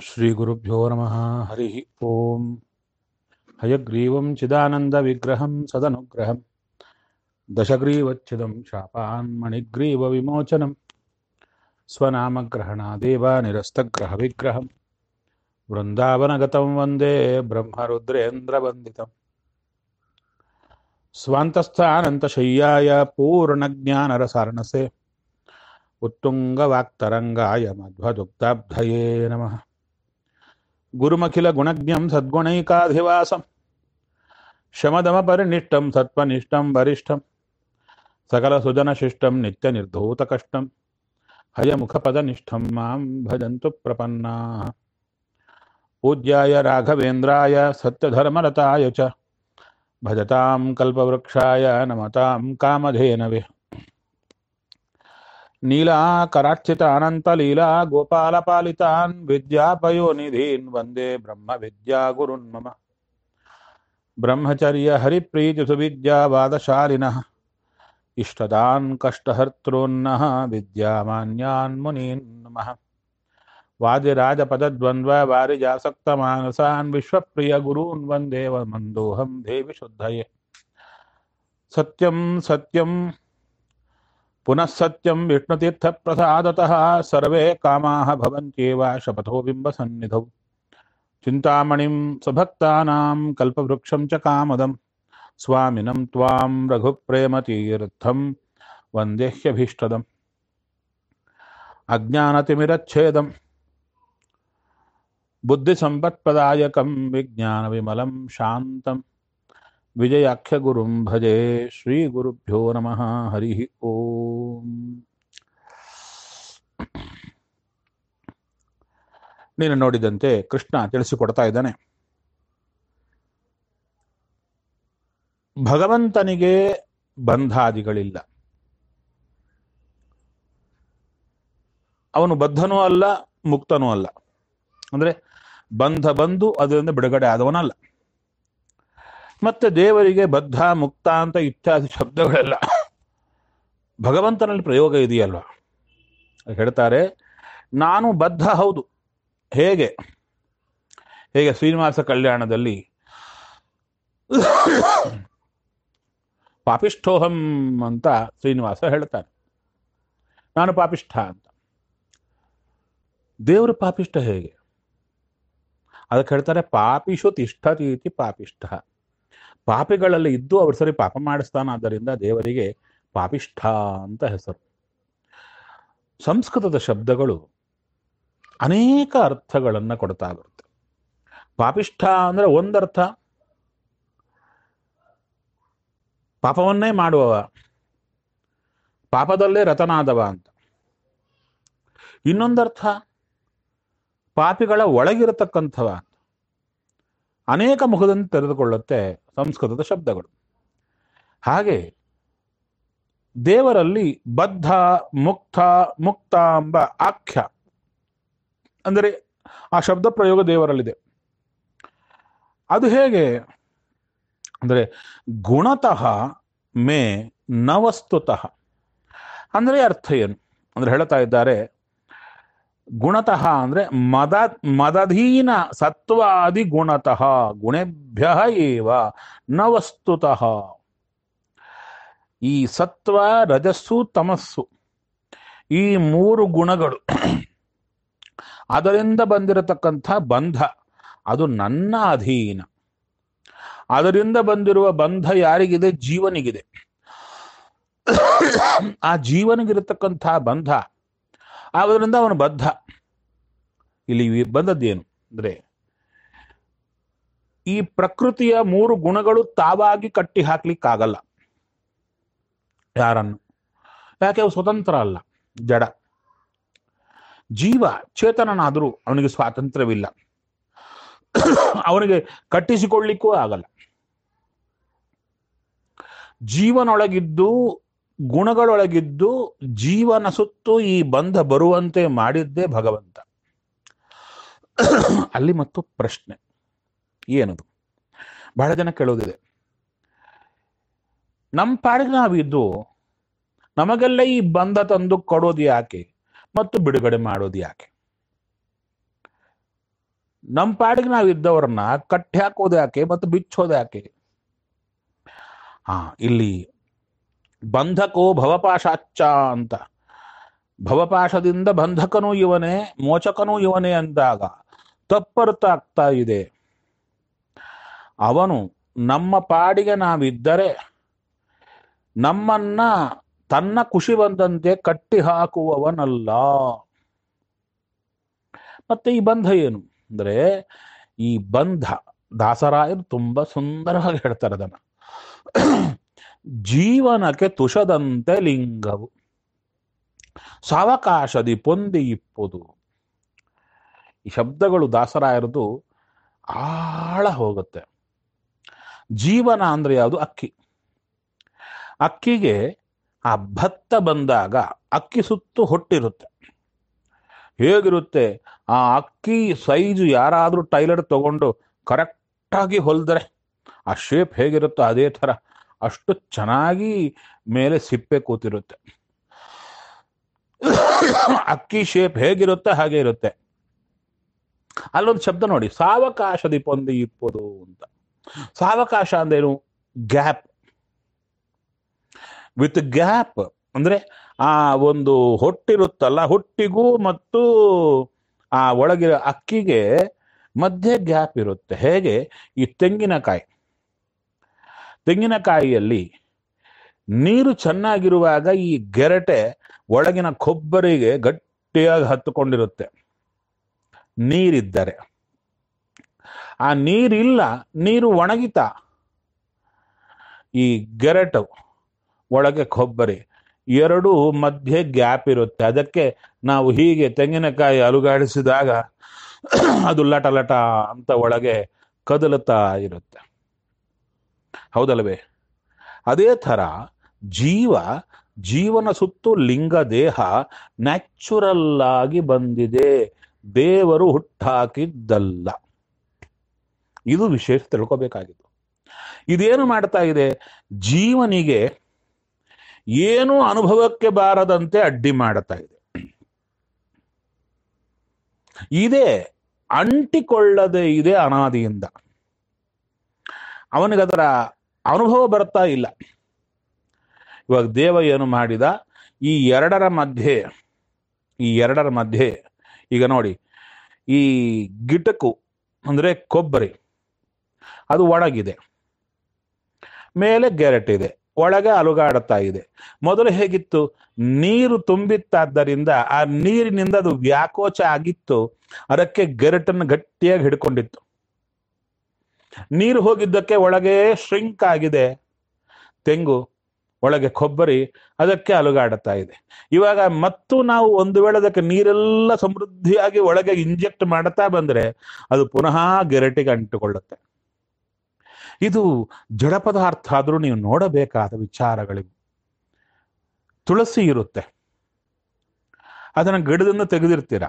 श्रीगुरुभ्यो नमः हरिः ॐ हयग्रीवं चिदानन्दविग्रहं सदनुग्रहं दशग्रीवच्छिदं शापान्मणिग्रीवविमोचनं स्वनामग्रहणादेव निरस्तग्रहविग्रहं वृन्दावनगतं वन्दे ब्रह्मरुद्रेन्द्रवन्दितम् स्वान्तस्थानन्तशय्याय पूर्णज्ञानरसार्णसे उत्तुङ्गवाक्तरङ्गाय मध्वदुग्धाब्धये नमः गुरुमखिलगुणज्ञं सद्गुणैकाधिवासं शमदमपरिनिष्टं सत्त्वनिष्ठं वरिष्ठं सकलसुजनशिष्टं नित्यनिर्धूतकष्टं हयमुखपदनिष्ठं मां भजन्तु प्रपन्नाः पूज्याय राघवेन्द्राय सत्यधर्मरताय च भजतां कल्पवृक्षाय नमतां कामधेनवे नीलाकरार्चितानन्तलीला गोपालपालितान् विद्यापयोनिधीन् वन्दे ब्रह्मविद्यागुरुन् मम ब्रह्मचर्यहरिप्रीतिसुविद्यावादशालिनः इष्टदान् कष्टहर्तॄन्नः विद्यामान्यान् मुनीन् नमः वादिराजपदद्वन्द्ववारिजासक्तमानसान् विश्वप्रियगुरून् वन्दे मन्दोऽहं देवि शुद्धये सत्यं सत्यं पुनः सत्यं विष्णुतीर्थप्रसादतः सर्वे कामाः भवन्त्येव शपथो बिम्बसन्निधौ चिन्तामणिं स्वभक्तानां कल्पवृक्षं च कामदं स्वामिनं त्वां रघुप्रेमतीर्थं वन्देह्यभीष्टदम् अज्ञानतिमिरच्छेदं बुद्धिसम्पत्प्रदायकं विज्ञानविमलं शान्तं ವಿಜಯಾಖ್ಯಗುರುಂ ಭಜೆ ಶ್ರೀ ಗುರುಭ್ಯೋ ನಮಃ ಹರಿ ಓಂ ನೀನು ನೋಡಿದಂತೆ ಕೃಷ್ಣ ತಿಳಿಸಿಕೊಡ್ತಾ ಇದ್ದಾನೆ ಭಗವಂತನಿಗೆ ಬಂಧಾದಿಗಳಿಲ್ಲ ಅವನು ಬದ್ಧನೂ ಅಲ್ಲ ಮುಕ್ತನೂ ಅಲ್ಲ ಅಂದ್ರೆ ಬಂಧ ಬಂದು ಅದರಿಂದ ಬಿಡುಗಡೆ ಆದವನಲ್ಲ ಮತ್ತೆ ದೇವರಿಗೆ ಬದ್ಧ ಮುಕ್ತ ಅಂತ ಇತ್ಯಾದಿ ಶಬ್ದಗಳೆಲ್ಲ ಭಗವಂತನಲ್ಲಿ ಪ್ರಯೋಗ ಇದೆಯಲ್ವ ಹೇಳ್ತಾರೆ ನಾನು ಬದ್ಧ ಹೌದು ಹೇಗೆ ಹೇಗೆ ಶ್ರೀನಿವಾಸ ಕಲ್ಯಾಣದಲ್ಲಿ ಪಾಪಿಷ್ಠೋಹಂ ಅಂತ ಶ್ರೀನಿವಾಸ ಹೇಳ್ತಾನೆ ನಾನು ಪಾಪಿಷ್ಠ ಅಂತ ದೇವರು ಪಾಪಿಷ್ಠ ಹೇಗೆ ಅದಕ್ಕೆ ಹೇಳ್ತಾರೆ ಪಾಪಿಷು ತಿಷ್ಠತೀತಿ ಪಾಪಿಷ್ಠ ಪಾಪಿಗಳಲ್ಲಿ ಇದ್ದು ಅವ್ರು ಸರಿ ಪಾಪ ಮಾಡಿಸ್ತಾನಾದ್ದರಿಂದ ದೇವರಿಗೆ ಪಾಪಿಷ್ಠ ಅಂತ ಹೆಸರು ಸಂಸ್ಕೃತದ ಶಬ್ದಗಳು ಅನೇಕ ಅರ್ಥಗಳನ್ನು ಕೊಡ್ತಾ ಬರುತ್ತೆ ಪಾಪಿಷ್ಠ ಅಂದ್ರೆ ಒಂದರ್ಥ ಪಾಪವನ್ನೇ ಮಾಡುವವ ಪಾಪದಲ್ಲೇ ರತನಾದವ ಅಂತ ಇನ್ನೊಂದರ್ಥ ಪಾಪಿಗಳ ಒಳಗಿರತಕ್ಕಂಥವ ಅಂತ ಅನೇಕ ಮುಖದಿಂದ ತೆರೆದುಕೊಳ್ಳುತ್ತೆ ಸಂಸ್ಕೃತದ ಶಬ್ದಗಳು ಹಾಗೆ ದೇವರಲ್ಲಿ ಬದ್ಧ ಮುಕ್ತ ಮುಕ್ತ ಎಂಬ ಆಖ್ಯ ಅಂದರೆ ಆ ಶಬ್ದ ಪ್ರಯೋಗ ದೇವರಲ್ಲಿದೆ ಅದು ಹೇಗೆ ಅಂದರೆ ಗುಣತಃ ಮೇ ನವಸ್ತುತಃ ಅಂದರೆ ಅರ್ಥ ಏನು ಅಂದ್ರೆ ಹೇಳ್ತಾ ಇದ್ದಾರೆ ಗುಣತಃ ಅಂದ್ರೆ ಮದ ಮದಧೀನ ಸತ್ವಾದಿ ಗುಣತಃ ಗುಣೇಭ್ಯ ಏವ ನ ವಸ್ತುತಃ ಈ ಸತ್ವ ರಜಸ್ಸು ತಮಸ್ಸು ಈ ಮೂರು ಗುಣಗಳು ಅದರಿಂದ ಬಂದಿರತಕ್ಕಂಥ ಬಂಧ ಅದು ನನ್ನ ಅಧೀನ ಅದರಿಂದ ಬಂದಿರುವ ಬಂಧ ಯಾರಿಗಿದೆ ಜೀವನಿಗಿದೆ ಆ ಜೀವನಿಗಿರತಕ್ಕಂಥ ಬಂಧ ಆದ್ದರಿಂದ ಅವನು ಬದ್ಧ ಇಲ್ಲಿ ಬಂದದ್ದೇನು ಅಂದ್ರೆ ಈ ಪ್ರಕೃತಿಯ ಮೂರು ಗುಣಗಳು ತಾವಾಗಿ ಕಟ್ಟಿ ಹಾಕ್ಲಿಕ್ಕಾಗಲ್ಲ ಯಾರನ್ನು ಯಾಕೆ ಅವು ಸ್ವತಂತ್ರ ಅಲ್ಲ ಜಡ ಜೀವ ಚೇತನನಾದರೂ ಅವನಿಗೆ ಸ್ವಾತಂತ್ರ್ಯವಿಲ್ಲ ಅವನಿಗೆ ಕಟ್ಟಿಸಿಕೊಳ್ಳಿಕ್ಕೂ ಆಗಲ್ಲ ಜೀವನೊಳಗಿದ್ದು ಗುಣಗಳೊಳಗಿದ್ದು ಜೀವನ ಸುತ್ತು ಈ ಬಂಧ ಬರುವಂತೆ ಮಾಡಿದ್ದೇ ಭಗವಂತ ಅಲ್ಲಿ ಮತ್ತು ಪ್ರಶ್ನೆ ಏನದು ಬಹಳ ಜನ ಕೇಳೋದಿದೆ ನಮ್ಮ ಪಾಡಿಗೆ ನಾವಿದ್ದು ನಮಗೆಲ್ಲ ಈ ಬಂಧ ತಂದು ಕೊಡೋದು ಯಾಕೆ ಮತ್ತು ಬಿಡುಗಡೆ ಮಾಡೋದು ಯಾಕೆ ನಮ್ಮ ಪಾಡಿಗೆ ನಾವು ಇದ್ದವ್ರನ್ನ ಕಟ್ಟಿ ಹಾಕೋದು ಯಾಕೆ ಮತ್ತು ಬಿಚ್ಚೋದು ಯಾಕೆ ಹಾ ಇಲ್ಲಿ ಬಂಧಕೋ ಭವಪಾಶಾಚ್ಚ ಅಂತ ಭವಪಾಶದಿಂದ ಬಂಧಕನೂ ಇವನೇ ಮೋಚಕನೂ ಇವನೇ ಅಂದಾಗ ತಪ್ಪರ್ಥ ಆಗ್ತಾ ಇದೆ ಅವನು ನಮ್ಮ ಪಾಡಿಗೆ ನಾವಿದ್ದರೆ ನಮ್ಮನ್ನ ತನ್ನ ಖುಷಿ ಬಂದಂತೆ ಕಟ್ಟಿ ಹಾಕುವವನಲ್ಲ ಮತ್ತೆ ಈ ಬಂಧ ಏನು ಅಂದ್ರೆ ಈ ಬಂಧ ದಾಸರಾಯರು ತುಂಬಾ ಸುಂದರವಾಗಿ ಹೇಳ್ತಾರೆ ಅದನ್ನ ಜೀವನಕ್ಕೆ ತುಷದಂತೆ ಲಿಂಗವು ಸಾವಕಾಶದಿ ಪೊಂದಿ ಇಪ್ಪುದು ಈ ಶಬ್ದಗಳು ದಾಸರಾಯರದು ಆಳ ಹೋಗುತ್ತೆ ಜೀವನ ಅಂದ್ರೆ ಯಾವುದು ಅಕ್ಕಿ ಅಕ್ಕಿಗೆ ಆ ಭತ್ತ ಬಂದಾಗ ಅಕ್ಕಿ ಸುತ್ತು ಹೊಟ್ಟಿರುತ್ತೆ ಹೇಗಿರುತ್ತೆ ಆ ಅಕ್ಕಿ ಸೈಜು ಯಾರಾದ್ರೂ ಟೈಲರ್ ತಗೊಂಡು ಕರೆಕ್ಟಾಗಿ ಹೊಲಿದ್ರೆ ಆ ಶೇಪ್ ಹೇಗಿರುತ್ತೋ ಅದೇ ಥರ ಅಷ್ಟು ಚೆನ್ನಾಗಿ ಮೇಲೆ ಸಿಪ್ಪೆ ಕೂತಿರುತ್ತೆ ಅಕ್ಕಿ ಶೇಪ್ ಹೇಗಿರುತ್ತೆ ಹಾಗೆ ಇರುತ್ತೆ ಅಲ್ಲೊಂದು ಶಬ್ದ ನೋಡಿ ಸಾವಕಾಶದಿ ಪೊಂದಿ ಇಪ್ಪುದು ಅಂತ ಸಾವಕಾಶ ಅಂದೇನು ಗ್ಯಾಪ್ ವಿತ್ ಗ್ಯಾಪ್ ಅಂದ್ರೆ ಆ ಒಂದು ಹೊಟ್ಟಿರುತ್ತಲ್ಲ ಹೊಟ್ಟಿಗೂ ಮತ್ತು ಆ ಒಳಗಿರೋ ಅಕ್ಕಿಗೆ ಮಧ್ಯೆ ಗ್ಯಾಪ್ ಇರುತ್ತೆ ಹೇಗೆ ಈ ತೆಂಗಿನಕಾಯಿ ತೆಂಗಿನಕಾಯಿಯಲ್ಲಿ ನೀರು ಚೆನ್ನಾಗಿರುವಾಗ ಈ ಗೆರಟೆ ಒಳಗಿನ ಕೊಬ್ಬರಿಗೆ ಗಟ್ಟಿಯಾಗಿ ಹತ್ತುಕೊಂಡಿರುತ್ತೆ ನೀರಿದ್ದರೆ ಆ ನೀರಿಲ್ಲ ನೀರು ಒಣಗಿತಾ ಈ ಗೆರಟು ಒಳಗೆ ಕೊಬ್ಬರಿ ಎರಡು ಮಧ್ಯೆ ಗ್ಯಾಪ್ ಇರುತ್ತೆ ಅದಕ್ಕೆ ನಾವು ಹೀಗೆ ತೆಂಗಿನಕಾಯಿ ಅಲುಗಾಡಿಸಿದಾಗ ಅದು ಲಟ ಲಟ ಅಂತ ಒಳಗೆ ಕದಲುತ್ತಾ ಇರುತ್ತೆ ಹೌದಲ್ವೇ ಅದೇ ಥರ ಜೀವ ಜೀವನ ಸುತ್ತು ಲಿಂಗ ದೇಹ ನ್ಯಾಚುರಲ್ ಆಗಿ ಬಂದಿದೆ ದೇವರು ಹುಟ್ಟಾಕಿದ್ದಲ್ಲ ಇದು ವಿಶೇಷ ತಿಳ್ಕೋಬೇಕಾಗಿತ್ತು ಇದೇನು ಮಾಡ್ತಾ ಇದೆ ಜೀವನಿಗೆ ಏನು ಅನುಭವಕ್ಕೆ ಬಾರದಂತೆ ಅಡ್ಡಿ ಮಾಡುತ್ತಾ ಇದೆ ಇದೇ ಅಂಟಿಕೊಳ್ಳದೆ ಇದೆ ಅನಾದಿಯಿಂದ ಅವನಿಗದರ ಅನುಭವ ಬರ್ತಾ ಇಲ್ಲ ಇವಾಗ ದೇವ ಏನು ಮಾಡಿದ ಈ ಎರಡರ ಮಧ್ಯೆ ಈ ಎರಡರ ಮಧ್ಯೆ ಈಗ ನೋಡಿ ಈ ಗಿಟಕು ಅಂದ್ರೆ ಕೊಬ್ಬರಿ ಅದು ಒಣಗಿದೆ ಮೇಲೆ ಗೆರಟ್ ಇದೆ ಒಳಗೆ ಅಲುಗಾಡುತ್ತಾ ಇದೆ ಮೊದಲು ಹೇಗಿತ್ತು ನೀರು ತುಂಬಿತ್ತಾದ್ದರಿಂದ ಆ ನೀರಿನಿಂದ ಅದು ವ್ಯಾಕೋಚ ಆಗಿತ್ತು ಅದಕ್ಕೆ ಗೆರಟನ್ನು ಗಟ್ಟಿಯಾಗಿ ಹಿಡ್ಕೊಂಡಿತ್ತು ನೀರು ಹೋಗಿದ್ದಕ್ಕೆ ಒಳಗೆ ಶ್ರಿಂಕ್ ಆಗಿದೆ ತೆಂಗು ಒಳಗೆ ಕೊಬ್ಬರಿ ಅದಕ್ಕೆ ಅಲುಗಾಡುತ್ತಾ ಇದೆ ಇವಾಗ ಮತ್ತು ನಾವು ಒಂದು ವೇಳೆ ಅದಕ್ಕೆ ನೀರೆಲ್ಲ ಸಮೃದ್ಧಿಯಾಗಿ ಒಳಗೆ ಇಂಜೆಕ್ಟ್ ಮಾಡುತ್ತಾ ಬಂದ್ರೆ ಅದು ಪುನಃ ಗೆರಟಿಗೆ ಅಂಟಿಕೊಳ್ಳುತ್ತೆ ಇದು ಜಡ ಪದಾರ್ಥ ಆದ್ರೂ ನೀವು ನೋಡಬೇಕಾದ ವಿಚಾರಗಳಿವು ತುಳಸಿ ಇರುತ್ತೆ ಅದನ್ನ ಗಿಡದಿಂದ ತೆಗೆದಿರ್ತೀರ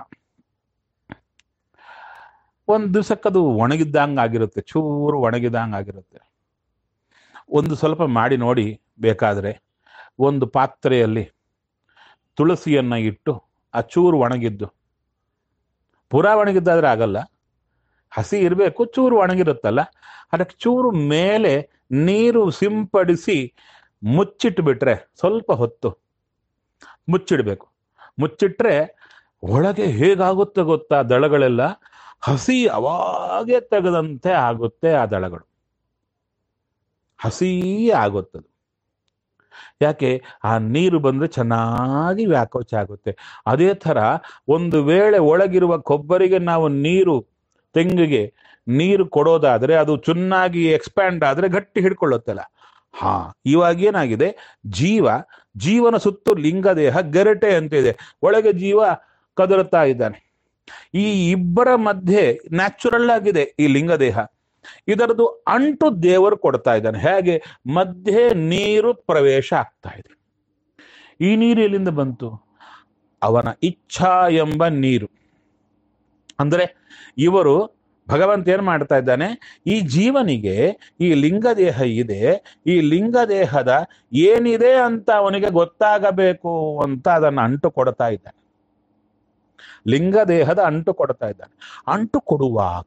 ಒಂದು ದಿವಸಕ್ಕದು ಒಣಗಿದ್ದಂಗೆ ಆಗಿರುತ್ತೆ ಚೂರು ಒಣಗಿದಂಗೆ ಆಗಿರುತ್ತೆ ಒಂದು ಸ್ವಲ್ಪ ಮಾಡಿ ನೋಡಿ ಬೇಕಾದರೆ ಒಂದು ಪಾತ್ರೆಯಲ್ಲಿ ತುಳಸಿಯನ್ನ ಇಟ್ಟು ಆ ಚೂರು ಒಣಗಿದ್ದು ಪೂರಾ ಒಣಗಿದ್ದಾದ್ರೆ ಆಗಲ್ಲ ಹಸಿ ಇರಬೇಕು ಚೂರು ಒಣಗಿರುತ್ತಲ್ಲ ಅದಕ್ಕೆ ಚೂರು ಮೇಲೆ ನೀರು ಸಿಂಪಡಿಸಿ ಮುಚ್ಚಿಟ್ಬಿಟ್ರೆ ಸ್ವಲ್ಪ ಹೊತ್ತು ಮುಚ್ಚಿಡ್ಬೇಕು ಮುಚ್ಚಿಟ್ರೆ ಒಳಗೆ ಹೇಗಾಗುತ್ತೆ ಗೊತ್ತಾ ದಳಗಳೆಲ್ಲ ಹಸಿ ಅವಾಗೆ ತೆಗೆದಂತೆ ಆಗುತ್ತೆ ಆ ದಳಗಳು ಹಸಿ ಆಗುತ್ತದು ಯಾಕೆ ಆ ನೀರು ಬಂದ್ರೆ ಚೆನ್ನಾಗಿ ವ್ಯಾಕೋಚ ಆಗುತ್ತೆ ಅದೇ ಥರ ಒಂದು ವೇಳೆ ಒಳಗಿರುವ ಕೊಬ್ಬರಿಗೆ ನಾವು ನೀರು ತೆಂಗಿಗೆ ನೀರು ಕೊಡೋದಾದ್ರೆ ಅದು ಚೆನ್ನಾಗಿ ಎಕ್ಸ್ಪ್ಯಾಂಡ್ ಆದ್ರೆ ಗಟ್ಟಿ ಹಿಡ್ಕೊಳ್ಳುತ್ತಲ್ಲ ಹಾ ಇವಾಗ ಏನಾಗಿದೆ ಜೀವ ಜೀವನ ಸುತ್ತು ಲಿಂಗದೇಹ ಗೆರಟೆ ಅಂತಿದೆ ಒಳಗೆ ಜೀವ ಕದರುತ್ತಾ ಇದ್ದಾನೆ ಈ ಇಬ್ಬರ ಮಧ್ಯೆ ನ್ಯಾಚುರಲ್ ಆಗಿದೆ ಈ ಲಿಂಗದೇಹ ಇದರದು ಅಂಟು ದೇವರು ಕೊಡ್ತಾ ಇದ್ದಾನೆ ಹೇಗೆ ಮಧ್ಯೆ ನೀರು ಪ್ರವೇಶ ಆಗ್ತಾ ಇದೆ ಈ ನೀರು ಎಲ್ಲಿಂದ ಬಂತು ಅವನ ಇಚ್ಛಾ ಎಂಬ ನೀರು ಅಂದ್ರೆ ಇವರು ಭಗವಂತ ಏನ್ ಮಾಡ್ತಾ ಇದ್ದಾನೆ ಈ ಜೀವನಿಗೆ ಈ ಲಿಂಗದೇಹ ಇದೆ ಈ ಲಿಂಗದೇಹದ ಏನಿದೆ ಅಂತ ಅವನಿಗೆ ಗೊತ್ತಾಗಬೇಕು ಅಂತ ಅದನ್ನು ಅಂಟು ಕೊಡ್ತಾ ಇದ್ದಾನೆ ಲಿಂಗ ದೇಹದ ಅಂಟು ಕೊಡ್ತಾ ಇದ್ದಾನೆ ಅಂಟು ಕೊಡುವಾಗ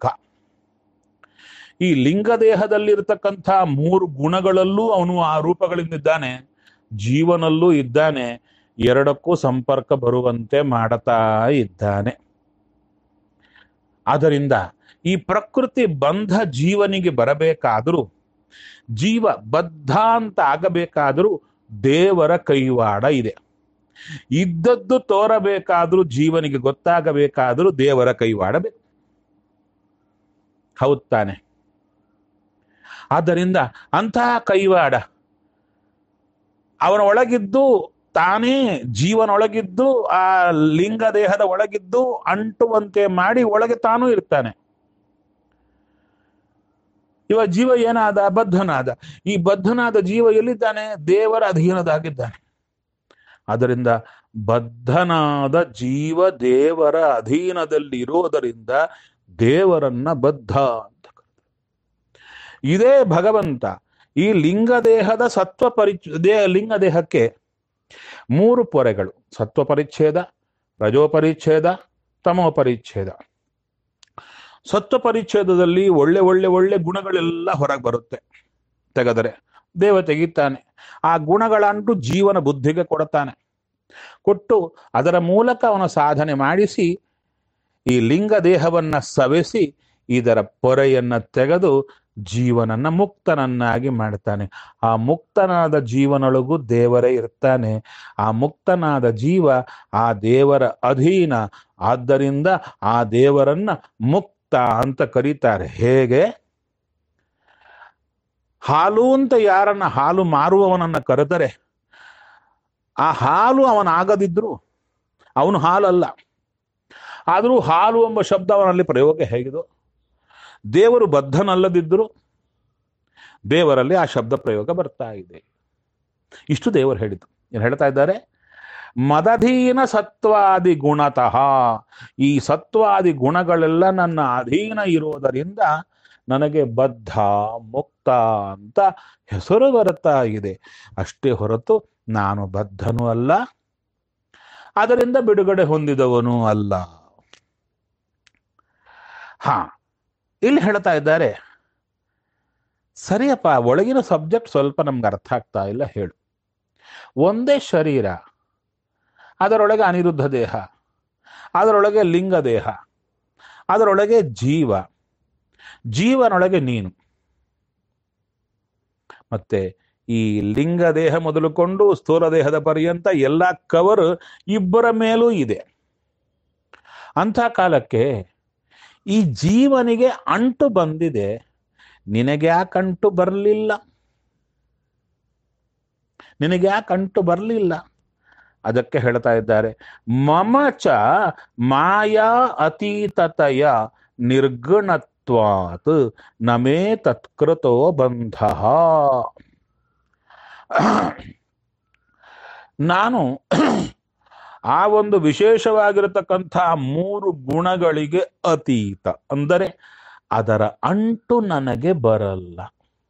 ಈ ಲಿಂಗ ದೇಹದಲ್ಲಿರ್ತಕ್ಕಂಥ ಮೂರು ಗುಣಗಳಲ್ಲೂ ಅವನು ಆ ರೂಪಗಳಿಂದಿದ್ದಾನೆ ಜೀವನಲ್ಲೂ ಇದ್ದಾನೆ ಎರಡಕ್ಕೂ ಸಂಪರ್ಕ ಬರುವಂತೆ ಮಾಡುತ್ತಾ ಇದ್ದಾನೆ ಆದ್ದರಿಂದ ಈ ಪ್ರಕೃತಿ ಬಂಧ ಜೀವನಿಗೆ ಬರಬೇಕಾದರೂ ಜೀವ ಬದ್ಧ ಅಂತ ಆಗಬೇಕಾದರೂ ದೇವರ ಕೈವಾಡ ಇದೆ ಇದ್ದದ್ದು ತೋರಬೇಕಾದ್ರೂ ಜೀವನಿಗೆ ಗೊತ್ತಾಗಬೇಕಾದರೂ ದೇವರ ಕೈವಾಡ ಬೇಕು ಹೌದ್ ತಾನೆ ಆದ್ದರಿಂದ ಅಂತಹ ಕೈವಾಡ ಅವನ ಒಳಗಿದ್ದು ತಾನೇ ಜೀವನೊಳಗಿದ್ದು ಆ ಲಿಂಗ ದೇಹದ ಒಳಗಿದ್ದು ಅಂಟುವಂತೆ ಮಾಡಿ ಒಳಗೆ ತಾನೂ ಇರ್ತಾನೆ ಇವ ಜೀವ ಏನಾದ ಬದ್ಧನಾದ ಈ ಬದ್ಧನಾದ ಜೀವ ಎಲ್ಲಿದ್ದಾನೆ ದೇವರ ಅಧೀನದಾಗಿದ್ದಾನೆ ಆದ್ದರಿಂದ ಬದ್ಧನಾದ ಜೀವ ದೇವರ ಅಧೀನದಲ್ಲಿ ಇರೋದರಿಂದ ದೇವರನ್ನ ಬದ್ಧ ಅಂತ ಕರೀತಾರೆ. ಇದೇ ಭಗವಂತ ಈ ಲಿಂಗ ದೇಹದ ಸತ್ವ ಪರಿಚ ದೇ ಲಿಂಗ ದೇಹಕ್ಕೆ ಮೂರು ಪೊರೆಗಳು ಸತ್ವ ಪರಿಚ್ಛೇದ ರಜೋ ಪರಿಚ್ಛೇದ ತಮೋ ಪರಿಚ್ಛೇದ ಸತ್ವ ಪರಿಚ್ಛೇದದಲ್ಲಿ ಒಳ್ಳೆ ಒಳ್ಳೆ ಒಳ್ಳೆ ಗುಣಗಳೆಲ್ಲ ಹೊರಗೆ ಬರುತ್ತೆ ತೆಗೆದರೆ ದೇವ ತೆಗಿತಾನೆ ಆ ಗುಣಗಳಂಟು ಜೀವನ ಬುದ್ಧಿಗೆ ಕೊಡುತ್ತಾನೆ ಕೊಟ್ಟು ಅದರ ಮೂಲಕ ಅವನ ಸಾಧನೆ ಮಾಡಿಸಿ ಈ ಲಿಂಗ ದೇಹವನ್ನ ಸವೆಸಿ ಇದರ ಪೊರೆಯನ್ನ ತೆಗೆದು ಜೀವನನ್ನ ಮುಕ್ತನನ್ನಾಗಿ ಮಾಡ್ತಾನೆ ಆ ಮುಕ್ತನಾದ ಜೀವನೊಳಗೂ ದೇವರೇ ಇರ್ತಾನೆ ಆ ಮುಕ್ತನಾದ ಜೀವ ಆ ದೇವರ ಅಧೀನ ಆದ್ದರಿಂದ ಆ ದೇವರನ್ನ ಮುಕ್ತ ಅಂತ ಕರೀತಾರೆ ಹೇಗೆ ಹಾಲು ಅಂತ ಯಾರನ್ನ ಹಾಲು ಮಾರುವವನನ್ನ ಕರೆದರೆ ಆ ಹಾಲು ಅವನಾಗದಿದ್ರು ಅವನು ಹಾಲಲ್ಲ ಆದರೂ ಹಾಲು ಎಂಬ ಶಬ್ದ ಅವನಲ್ಲಿ ಪ್ರಯೋಗ ಹೇಗಿದೋ ದೇವರು ಬದ್ಧನಲ್ಲದಿದ್ದರೂ ದೇವರಲ್ಲಿ ಆ ಶಬ್ದ ಪ್ರಯೋಗ ಬರ್ತಾ ಇದೆ ಇಷ್ಟು ದೇವರು ಹೇಳಿದ್ದು ಏನು ಹೇಳ್ತಾ ಇದ್ದಾರೆ ಮದಧೀನ ಸತ್ವಾದಿ ಗುಣತಃ ಈ ಸತ್ವಾದಿ ಗುಣಗಳೆಲ್ಲ ನನ್ನ ಅಧೀನ ಇರೋದರಿಂದ ನನಗೆ ಬದ್ಧ ಮುಕ್ತ ಅಂತ ಹೆಸರು ಬರುತ್ತಾ ಇದೆ ಅಷ್ಟೇ ಹೊರತು ನಾನು ಬದ್ಧನೂ ಅಲ್ಲ ಅದರಿಂದ ಬಿಡುಗಡೆ ಹೊಂದಿದವನು ಅಲ್ಲ ಹಾ ಇಲ್ಲಿ ಹೇಳ್ತಾ ಇದ್ದಾರೆ ಸರಿಯಪ್ಪ ಒಳಗಿನ ಸಬ್ಜೆಕ್ಟ್ ಸ್ವಲ್ಪ ನಮ್ಗೆ ಅರ್ಥ ಆಗ್ತಾ ಇಲ್ಲ ಹೇಳು ಒಂದೇ ಶರೀರ ಅದರೊಳಗೆ ಅನಿರುದ್ಧ ದೇಹ ಅದರೊಳಗೆ ಲಿಂಗ ದೇಹ ಅದರೊಳಗೆ ಜೀವ ಜೀವನೊಳಗೆ ನೀನು ಮತ್ತೆ ಈ ಲಿಂಗ ದೇಹ ಮೊದಲುಕೊಂಡು ಸ್ಥೂಲ ದೇಹದ ಪರ್ಯಂತ ಎಲ್ಲ ಕವರ್ ಇಬ್ಬರ ಮೇಲೂ ಇದೆ ಅಂಥ ಕಾಲಕ್ಕೆ ಈ ಜೀವನಿಗೆ ಅಂಟು ಬಂದಿದೆ ನಿನಗೆ ಯಾಕೆ ಅಂಟು ಬರಲಿಲ್ಲ ನಿನಗೆ ಯಾಕೆ ಅಂಟು ಬರಲಿಲ್ಲ ಅದಕ್ಕೆ ಹೇಳ್ತಾ ಇದ್ದಾರೆ ಮಮಚ ಮಾಯಾ ಅತೀತತೆಯ ನಿರ್ಗುಣತ್ವಾತ್ ನಮೇ ತತ್ಕೃತೋ ಬಂಧ ನಾನು ಆ ಒಂದು ವಿಶೇಷವಾಗಿರತಕ್ಕಂಥ ಮೂರು ಗುಣಗಳಿಗೆ ಅತೀತ ಅಂದರೆ ಅದರ ಅಂಟು ನನಗೆ ಬರಲ್ಲ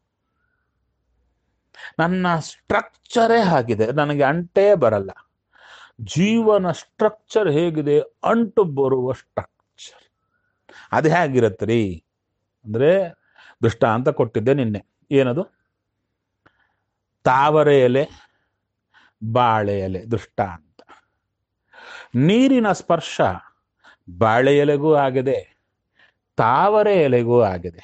ನನ್ನ ಸ್ಟ್ರಕ್ಚರೇ ಆಗಿದೆ ನನಗೆ ಅಂಟೇ ಬರಲ್ಲ ಜೀವನ ಸ್ಟ್ರಕ್ಚರ್ ಹೇಗಿದೆ ಅಂಟು ಬರುವ ಸ್ಟ್ರಕ್ಚರ್ ಅದು ಹೇಗಿರುತ್ತೆ ರೀ ಅಂದ್ರೆ ದೃಷ್ಟಾಂತ ಕೊಟ್ಟಿದ್ದೆ ನಿನ್ನೆ ಏನದು ತಾವರೆ ಎಲೆ ಬಾಳೆ ಎಲೆ ದೃಷ್ಟಾಂತ ನೀರಿನ ಸ್ಪರ್ಶ ಬಾಳೆ ಎಲೆಗೂ ಆಗಿದೆ ತಾವರೆ ಎಲೆಗೂ ಆಗಿದೆ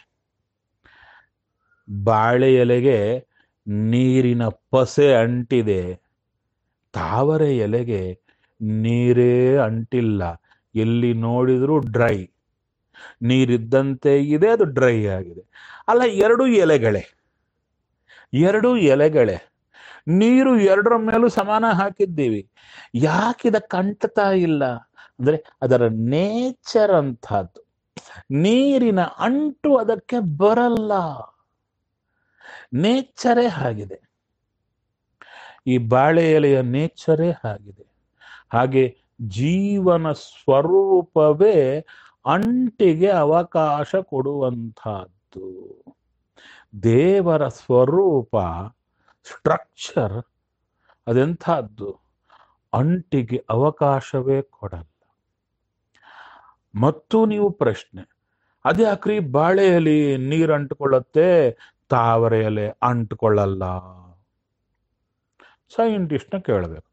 ಬಾಳೆ ಎಲೆಗೆ ನೀರಿನ ಪಸೆ ಅಂಟಿದೆ ತಾವರೆ ಎಲೆಗೆ ನೀರೇ ಅಂಟಿಲ್ಲ ಎಲ್ಲಿ ನೋಡಿದರೂ ಡ್ರೈ ನೀರಿದ್ದಂತೆ ಇದೆ ಅದು ಡ್ರೈ ಆಗಿದೆ ಅಲ್ಲ ಎರಡು ಎಲೆಗಳೇ ಎರಡು ಎಲೆಗಳೇ ನೀರು ಎರಡರ ಮೇಲೂ ಸಮಾನ ಹಾಕಿದ್ದೀವಿ ಯಾಕೆ ಇದಕ್ಕೆ ಅಂಟ್ತಾ ಇಲ್ಲ ಅಂದ್ರೆ ಅದರ ನೇಚರ್ ಅಂತಹದ್ದು ನೀರಿನ ಅಂಟು ಅದಕ್ಕೆ ಬರಲ್ಲ ನೇಚರೇ ಆಗಿದೆ ಈ ಬಾಳೆ ಎಲೆಯ ನೇಚರೇ ಆಗಿದೆ ಹಾಗೆ ಜೀವನ ಸ್ವರೂಪವೇ ಅಂಟಿಗೆ ಅವಕಾಶ ಕೊಡುವಂತಹದ್ದು ದೇವರ ಸ್ವರೂಪ ಸ್ಟ್ರಕ್ಚರ್ ಅದೆಂಥದ್ದು ಅಂಟಿಗೆ ಅವಕಾಶವೇ ಕೊಡಲ್ಲ ಮತ್ತು ನೀವು ಪ್ರಶ್ನೆ ಅದ್ಯಾಕ್ರಿ ಬಾಳೆ ಎಲೆ ನೀರು ಅಂಟ್ಕೊಳ್ಳುತ್ತೆ ತಾವರೆ ಎಲೆ ಅಂಟ್ಕೊಳ್ಳಲ್ಲ ಸೈಂಟಿಸ್ಟ್ನ ಕೇಳಬೇಕು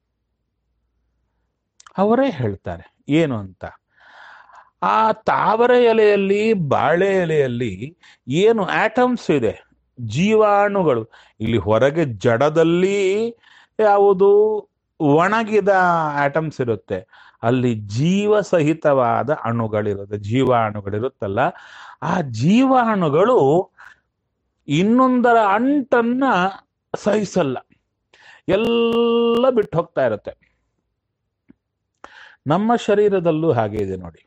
ಅವರೇ ಹೇಳ್ತಾರೆ ಏನು ಅಂತ ಆ ತಾವರೆ ಎಲೆಯಲ್ಲಿ ಬಾಳೆ ಎಲೆಯಲ್ಲಿ ಏನು ಆಟಮ್ಸ್ ಇದೆ ಜೀವಾಣುಗಳು ಇಲ್ಲಿ ಹೊರಗೆ ಜಡದಲ್ಲಿ ಯಾವುದು ಒಣಗಿದ ಆಟಮ್ಸ್ ಇರುತ್ತೆ ಅಲ್ಲಿ ಜೀವ ಸಹಿತವಾದ ಅಣುಗಳಿರುತ್ತೆ ಜೀವಾಣುಗಳಿರುತ್ತಲ್ಲ ಆ ಜೀವಾಣುಗಳು ಇನ್ನೊಂದರ ಅಂಟನ್ನ ಸಹಿಸಲ್ಲ ಎಲ್ಲ ಬಿಟ್ಟು ಹೋಗ್ತಾ ಇರುತ್ತೆ ನಮ್ಮ ಶರೀರದಲ್ಲೂ ಹಾಗೆ ಇದೆ ನೋಡಿ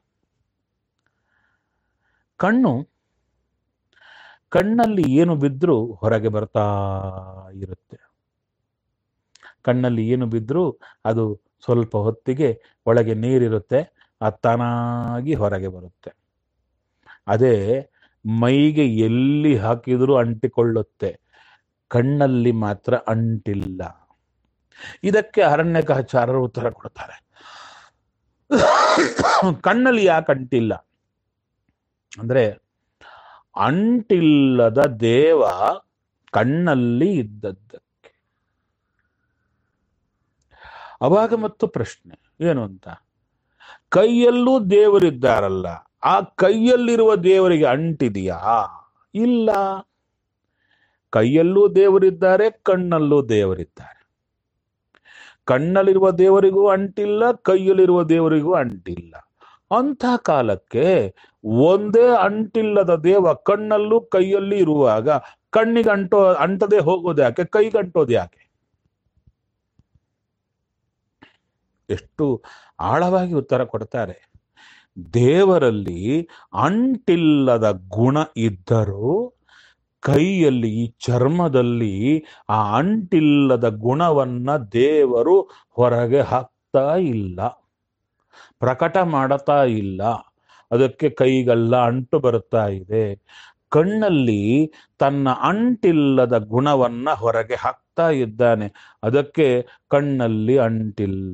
ಕಣ್ಣು ಕಣ್ಣಲ್ಲಿ ಏನು ಬಿದ್ದರೂ ಹೊರಗೆ ಬರ್ತಾ ಇರುತ್ತೆ ಕಣ್ಣಲ್ಲಿ ಏನು ಬಿದ್ದರೂ ಅದು ಸ್ವಲ್ಪ ಹೊತ್ತಿಗೆ ಒಳಗೆ ನೀರಿರುತ್ತೆ ಅದು ತಾನಾಗಿ ಹೊರಗೆ ಬರುತ್ತೆ ಅದೇ ಮೈಗೆ ಎಲ್ಲಿ ಹಾಕಿದರೂ ಅಂಟಿಕೊಳ್ಳುತ್ತೆ ಕಣ್ಣಲ್ಲಿ ಮಾತ್ರ ಅಂಟಿಲ್ಲ ಇದಕ್ಕೆ ಅರಣ್ಯಕಾಚಾರರು ಉತ್ತರ ಕೊಡ್ತಾರೆ ಕಣ್ಣಲ್ಲಿ ಯಾಕೆ ಅಂಟಿಲ್ಲ ಅಂದ್ರೆ ಅಂಟಿಲ್ಲದ ದೇವ ಕಣ್ಣಲ್ಲಿ ಇದ್ದದ್ದಕ್ಕೆ ಅವಾಗ ಮತ್ತು ಪ್ರಶ್ನೆ ಏನು ಅಂತ ಕೈಯಲ್ಲೂ ದೇವರಿದ್ದಾರಲ್ಲ ಆ ಕೈಯಲ್ಲಿರುವ ದೇವರಿಗೆ ಅಂಟಿದೆಯಾ ಇಲ್ಲ ಕೈಯಲ್ಲೂ ದೇವರಿದ್ದಾರೆ ಕಣ್ಣಲ್ಲೂ ದೇವರಿದ್ದಾರೆ ಕಣ್ಣಲ್ಲಿರುವ ದೇವರಿಗೂ ಅಂಟಿಲ್ಲ ಕೈಯಲ್ಲಿರುವ ದೇವರಿಗೂ ಅಂಟಿಲ್ಲ ಅಂಥ ಕಾಲಕ್ಕೆ ಒಂದೇ ಅಂಟಿಲ್ಲದ ದೇವ ಕಣ್ಣಲ್ಲೂ ಕೈಯಲ್ಲಿ ಇರುವಾಗ ಕಣ್ಣಿಗೆ ಅಂಟೋ ಅಂಟದೆ ಹೋಗೋದು ಯಾಕೆ ಕೈಗೆ ಅಂಟೋದು ಯಾಕೆ ಎಷ್ಟು ಆಳವಾಗಿ ಉತ್ತರ ಕೊಡ್ತಾರೆ ದೇವರಲ್ಲಿ ಅಂಟಿಲ್ಲದ ಗುಣ ಇದ್ದರೂ ಕೈಯಲ್ಲಿ ಈ ಚರ್ಮದಲ್ಲಿ ಆ ಅಂಟಿಲ್ಲದ ಗುಣವನ್ನ ದೇವರು ಹೊರಗೆ ಹಾಕ್ತಾ ಇಲ್ಲ ಪ್ರಕಟ ಮಾಡತಾ ಇಲ್ಲ ಅದಕ್ಕೆ ಕೈಗೆಲ್ಲ ಅಂಟು ಬರುತ್ತಾ ಇದೆ ಕಣ್ಣಲ್ಲಿ ತನ್ನ ಅಂಟಿಲ್ಲದ ಗುಣವನ್ನ ಹೊರಗೆ ಹಾಕ್ತಾ ಇದ್ದಾನೆ ಅದಕ್ಕೆ ಕಣ್ಣಲ್ಲಿ ಅಂಟಿಲ್ಲ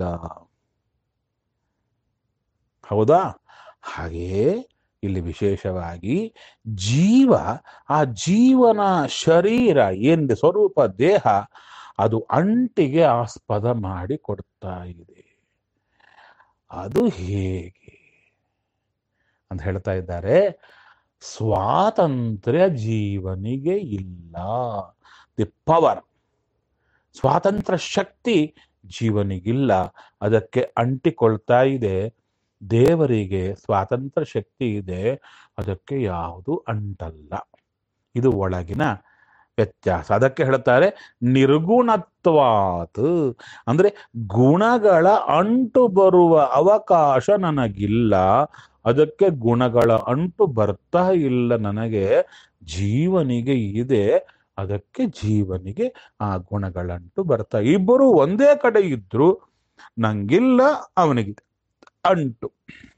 ಹೌದಾ ಹಾಗೆಯೇ ಇಲ್ಲಿ ವಿಶೇಷವಾಗಿ ಜೀವ ಆ ಜೀವನ ಶರೀರ ಏನಿದೆ ಸ್ವರೂಪ ದೇಹ ಅದು ಅಂಟಿಗೆ ಆಸ್ಪದ ಮಾಡಿ ಕೊಡ್ತಾ ಇದೆ ಅದು ಹೇಗೆ ಅಂತ ಹೇಳ್ತಾ ಇದ್ದಾರೆ ಸ್ವಾತಂತ್ರ್ಯ ಜೀವನಿಗೆ ಇಲ್ಲ ದಿ ಪವರ್ ಸ್ವಾತಂತ್ರ್ಯ ಶಕ್ತಿ ಜೀವನಿಗಿಲ್ಲ ಅದಕ್ಕೆ ಅಂಟಿಕೊಳ್ತಾ ಇದೆ ದೇವರಿಗೆ ಸ್ವಾತಂತ್ರ್ಯ ಶಕ್ತಿ ಇದೆ ಅದಕ್ಕೆ ಯಾವುದು ಅಂಟಲ್ಲ ಇದು ಒಳಗಿನ ವ್ಯತ್ಯಾಸ ಅದಕ್ಕೆ ಹೇಳ್ತಾರೆ ನಿರ್ಗುಣತ್ವಾತ್ ಅಂದ್ರೆ ಗುಣಗಳ ಅಂಟು ಬರುವ ಅವಕಾಶ ನನಗಿಲ್ಲ ಅದಕ್ಕೆ ಗುಣಗಳ ಅಂಟು ಬರ್ತಾ ಇಲ್ಲ ನನಗೆ ಜೀವನಿಗೆ ಇದೆ ಅದಕ್ಕೆ ಜೀವನಿಗೆ ಆ ಗುಣಗಳಂಟು ಬರ್ತಾ ಇಬ್ಬರು ಒಂದೇ ಕಡೆ ಇದ್ರು ನಂಗಿಲ್ಲ ಅವನಿಗಿದೆ ಅಂಟು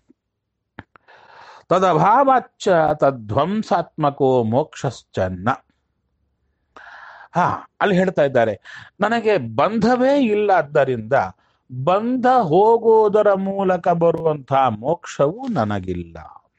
ತದಭಾವಾಚ್ಚ ತದ್ವಂಸಾತ್ಮಕೋ ಮೋಕ್ಷಶ್ಚನ್ನ ಹಾ ಅಲ್ಲಿ ಹೇಳ್ತಾ ಇದ್ದಾರೆ ನನಗೆ ಬಂಧವೇ ಇಲ್ಲ ಆದ್ದರಿಂದ ಬಂಧ ಹೋಗೋದರ ಮೂಲಕ ಬರುವಂತಹ ಮೋಕ್ಷವು ನನಗಿಲ್ಲ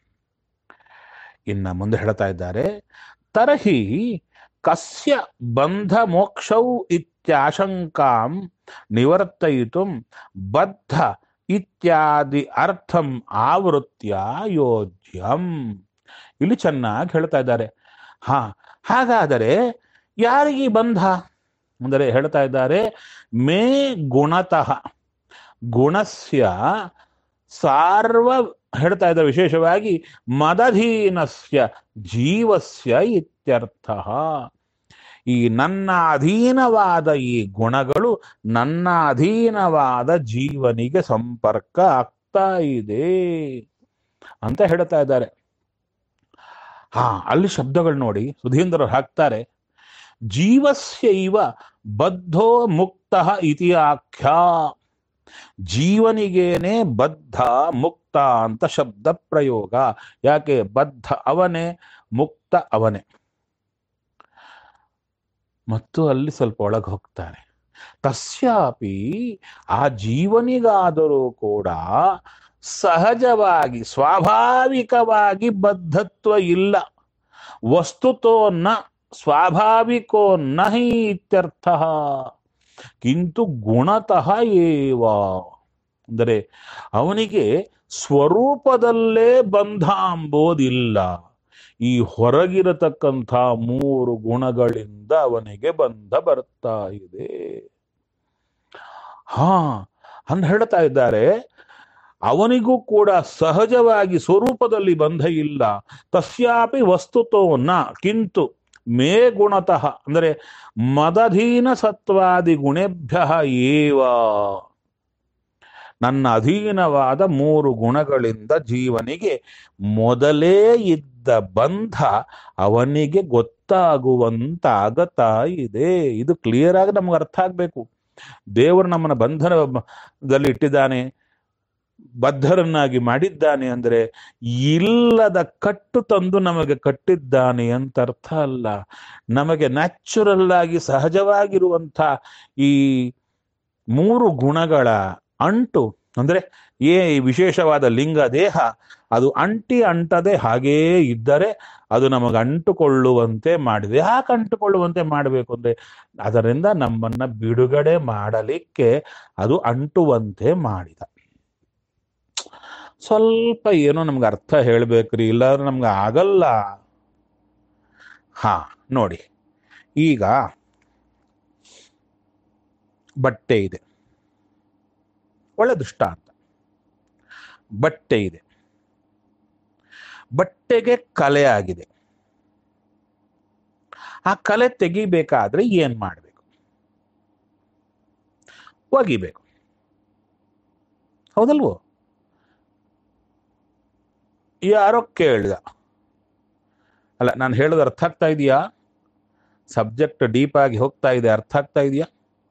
ಇನ್ನ ಮುಂದೆ ಹೇಳ್ತಾ ಇದ್ದಾರೆ ತರ್ಹಿ ಕಸ್ಯ ಬಂಧ ಮೋಕ್ಷವು ಇತ್ಯಾಶಂಕಾಂ ನಿವರ್ತಯಿತು ಬದ್ಧ ಇತ್ಯಾದಿ ಅರ್ಥಂ ಆವೃತ್ಯ ಯೋಜ್ಯಂ ಇಲ್ಲಿ ಚೆನ್ನಾಗಿ ಹೇಳ್ತಾ ಇದ್ದಾರೆ ಹಾ ಹಾಗಾದರೆ ಯಾರಿಗೆ ಬಂಧ ಅಂದರೆ ಹೇಳ್ತಾ ಇದ್ದಾರೆ ಮೇ ಗುಣತಃ ಗುಣಸ್ಯ ಸಾರ್ವ ಹೇಳ್ತಾ ಇದ್ದಾರೆ ವಿಶೇಷವಾಗಿ ಮದಧೀನಸ್ಯ ಜೀವಸ್ಯ ಇತ್ಯರ್ಥ ಈ ನನ್ನ ಅಧೀನವಾದ ಈ ಗುಣಗಳು ನನ್ನ ಅಧೀನವಾದ ಜೀವನಿಗೆ ಸಂಪರ್ಕ ಆಗ್ತಾ ಇದೆ ಅಂತ ಹೇಳ್ತಾ ಇದ್ದಾರೆ ಹಾ ಅಲ್ಲಿ ಶಬ್ದಗಳು ನೋಡಿ ಸುಧೀಂದ್ರ ಹಾಕ್ತಾರೆ ಜೀವಸ್ಯೈವ ಬದ್ಧೋ ಮುಕ್ತ ಇತಿ ಆಖ್ಯ ಜೀವನಿಗೇನೆ ಬದ್ಧ ಮುಕ್ತ ಅಂತ ಶಬ್ದ ಪ್ರಯೋಗ ಯಾಕೆ ಬದ್ಧ ಅವನೇ ಮುಕ್ತ ಅವನೇ ಮತ್ತು ಅಲ್ಲಿ ಸ್ವಲ್ಪ ಒಳಗೆ ಹೋಗ್ತಾರೆ ತಸ್ಯಾಪಿ ಆ ಜೀವನಿಗಾದರೂ ಕೂಡ ಸಹಜವಾಗಿ ಸ್ವಾಭಾವಿಕವಾಗಿ ಬದ್ಧತ್ವ ಇಲ್ಲ ವಸ್ತುತೋ ನ ಸ್ವಾಭಾವಿಕೋ ನಹಿ ಇತ್ಯರ್ಥ ಕಿಂತು ಗುಣತಃ ಏವ ಅಂದರೆ ಅವನಿಗೆ ಸ್ವರೂಪದಲ್ಲೇ ಬಂಧ ಅಂಬೋದಿಲ್ಲ ಈ ಹೊರಗಿರತಕ್ಕಂಥ ಮೂರು ಗುಣಗಳಿಂದ ಅವನಿಗೆ ಬಂಧ ಬರ್ತಾ ಇದೆ ಹಾ ಅಂತ ಹೇಳ್ತಾ ಇದ್ದಾರೆ ಅವನಿಗೂ ಕೂಡ ಸಹಜವಾಗಿ ಸ್ವರೂಪದಲ್ಲಿ ಬಂಧ ಇಲ್ಲ ತಸ್ಯಾಪಿ ವಸ್ತುತೋ ನ ಕಿಂತು ಮೇ ಗುಣತಃ ಅಂದರೆ ಮದಧೀನ ಸತ್ವಾದಿ ಗುಣೇಭ್ಯ ಏವ ನನ್ನ ಅಧೀನವಾದ ಮೂರು ಗುಣಗಳಿಂದ ಜೀವನಿಗೆ ಮೊದಲೇ ಇದ್ದ ಬಂಧ ಅವನಿಗೆ ಗೊತ್ತಾಗುವಂತಾಗತಾ ಇದೆ ಇದು ಕ್ಲಿಯರ್ ಆಗಿ ನಮ್ಗೆ ಅರ್ಥ ಆಗ್ಬೇಕು ದೇವರು ನಮ್ಮನ್ನ ಬಂಧನದಲ್ಲಿ ಇಟ್ಟಿದ್ದಾನೆ ಬದ್ಧರನ್ನಾಗಿ ಮಾಡಿದ್ದಾನೆ ಅಂದ್ರೆ ಇಲ್ಲದ ಕಟ್ಟು ತಂದು ನಮಗೆ ಕಟ್ಟಿದ್ದಾನೆ ಅಂತ ಅರ್ಥ ಅಲ್ಲ ನಮಗೆ ನ್ಯಾಚುರಲ್ ಆಗಿ ಸಹಜವಾಗಿರುವಂಥ ಈ ಮೂರು ಗುಣಗಳ ಅಂಟು ಅಂದ್ರೆ ಏ ವಿಶೇಷವಾದ ಲಿಂಗ ದೇಹ ಅದು ಅಂಟಿ ಅಂಟದೆ ಹಾಗೇ ಇದ್ದರೆ ಅದು ನಮಗೆ ಅಂಟುಕೊಳ್ಳುವಂತೆ ಮಾಡಿದೆ ಯಾಕೆ ಅಂಟುಕೊಳ್ಳುವಂತೆ ಮಾಡಬೇಕು ಅಂದ್ರೆ ಅದರಿಂದ ನಮ್ಮನ್ನ ಬಿಡುಗಡೆ ಮಾಡಲಿಕ್ಕೆ ಅದು ಅಂಟುವಂತೆ ಮಾಡಿದ ಸ್ವಲ್ಪ ಏನೋ ನಮ್ಗೆ ಅರ್ಥ ಹೇಳ್ಬೇಕ್ರಿ ಇಲ್ಲಾಂದ್ರೆ ನಮ್ಗೆ ಆಗಲ್ಲ ಹಾ ನೋಡಿ ಈಗ ಬಟ್ಟೆ ಇದೆ ಒಳ್ಳೆ ದೃಷ್ಟಾಂತ ಬಟ್ಟೆ ಇದೆ ಬಟ್ಟೆಗೆ ಕಲೆ ಆಗಿದೆ ಆ ಕಲೆ ತೆಗಿಬೇಕಾದ್ರೆ ಏನ್ ಮಾಡಬೇಕು ಒಗಿಬೇಕು ಹೌದಲ್ವೋ ಯಾರೋ ಕೇಳ್ದ ಅಲ್ಲ ನಾನು ಹೇಳೋದು ಅರ್ಥ ಆಗ್ತಾ ಇದೆಯಾ ಸಬ್ಜೆಕ್ಟ್ ಡೀಪ್ ಆಗಿ ಹೋಗ್ತಾ ಇದೆ ಅರ್ಥ ಆಗ್ತಾ ಇದೆಯಾ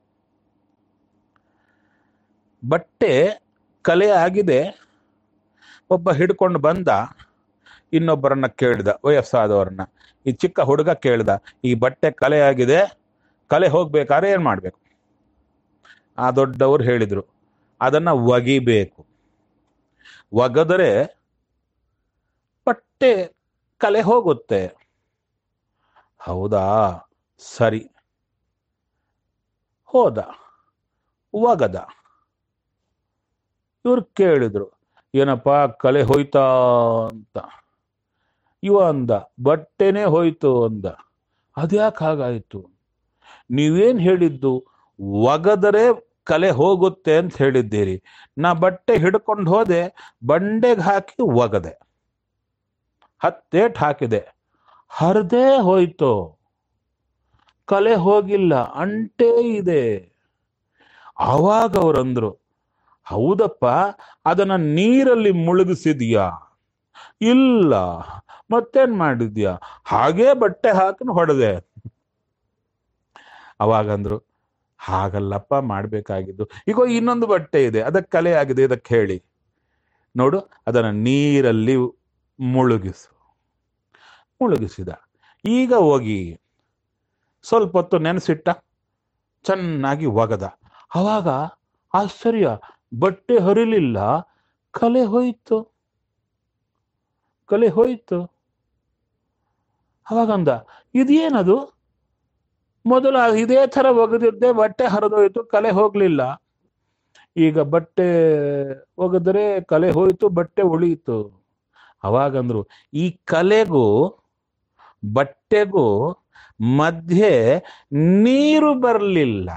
ಬಟ್ಟೆ ಕಲೆ ಆಗಿದೆ ಒಬ್ಬ ಹಿಡ್ಕೊಂಡು ಬಂದ ಇನ್ನೊಬ್ಬರನ್ನ ಕೇಳ್ದ ವಯಸ್ಸಾದವರನ್ನ ಈ ಚಿಕ್ಕ ಹುಡುಗ ಕೇಳ್ದ ಈ ಬಟ್ಟೆ ಕಲೆ ಆಗಿದೆ ಕಲೆ ಹೋಗ್ಬೇಕಾದ್ರೆ ಏನ್ ಮಾಡ್ಬೇಕು ಆ ದೊಡ್ಡವರು ಹೇಳಿದ್ರು ಅದನ್ನ ಒಗಿಬೇಕು ಒಗದರೆ ಬಟ್ಟೆ ಕಲೆ ಹೋಗುತ್ತೆ ಹೌದಾ ಸರಿ ಹೋದ ಒಗದ ಇವ್ರು ಕೇಳಿದ್ರು ಏನಪ್ಪ ಕಲೆ ಹೋಯ್ತಾ ಅಂತ ಇವ ಅಂದ ಬಟ್ಟೆನೇ ಹೋಯ್ತು ಅಂದ ಅದ್ಯಾಕೆ ಹಾಗಾಯ್ತು ನೀವೇನ್ ಹೇಳಿದ್ದು ಒಗದರೆ ಕಲೆ ಹೋಗುತ್ತೆ ಅಂತ ಹೇಳಿದ್ದೀರಿ ನಾ ಬಟ್ಟೆ ಹಿಡ್ಕೊಂಡು ಹೋದೆ ಬಂಡೆಗೆ ಹಾಕಿ ಒಗದೆ ಹತ್ತೇಟ್ ಹಾಕಿದೆ ಹರಿದೇ ಹೋಯ್ತು ಕಲೆ ಹೋಗಿಲ್ಲ ಅಂಟೇ ಇದೆ ಆವಾಗ ಅವರಂದ್ರು ಹೌದಪ್ಪ ಅದನ್ನ ನೀರಲ್ಲಿ ಮುಳುಗಿಸಿದ್ಯಾ ಇಲ್ಲ ಮತ್ತೇನ್ ಮಾಡಿದ್ಯಾ ಹಾಗೇ ಬಟ್ಟೆ ಹಾಕಿ ಹೊಡೆದೆ ಅವಾಗಂದ್ರು ಹಾಗಲ್ಲಪ್ಪ ಮಾಡ್ಬೇಕಾಗಿದ್ದು ಈಗ ಇನ್ನೊಂದು ಬಟ್ಟೆ ಇದೆ ಅದಕ್ಕೆ ಕಲೆ ಆಗಿದೆ ಇದಕ್ಕೆ ಹೇಳಿ ನೋಡು ಅದನ್ನ ನೀರಲ್ಲಿ ಮುಳುಗಿಸು ಮುಳುಗಿಸಿದ ಈಗ ಹೋಗಿ ಸ್ವಲ್ಪ ಹೊತ್ತು ನೆನೆಸಿಟ್ಟ ಚೆನ್ನಾಗಿ ಒಗದ ಅವಾಗ ಆಶ್ಚರ್ಯ ಬಟ್ಟೆ ಹರಿಲಿಲ್ಲ ಕಲೆ ಹೋಯ್ತು ಕಲೆ ಹೋಯ್ತು ಅವಾಗಂದ ಇದೇನದು ಮೊದಲು ಇದೇ ತರ ಒಗೆದಿದ್ದೆ ಬಟ್ಟೆ ಹರಿದೋಯ್ತು ಕಲೆ ಹೋಗ್ಲಿಲ್ಲ ಈಗ ಬಟ್ಟೆ ಒಗೆದ್ರೆ ಕಲೆ ಹೋಯ್ತು ಬಟ್ಟೆ ಉಳಿಯಿತು ಅವಾಗಂದ್ರು ಈ ಕಲೆಗೂ ಬಟ್ಟೆಗೂ ಮಧ್ಯೆ ನೀರು ಬರಲಿಲ್ಲ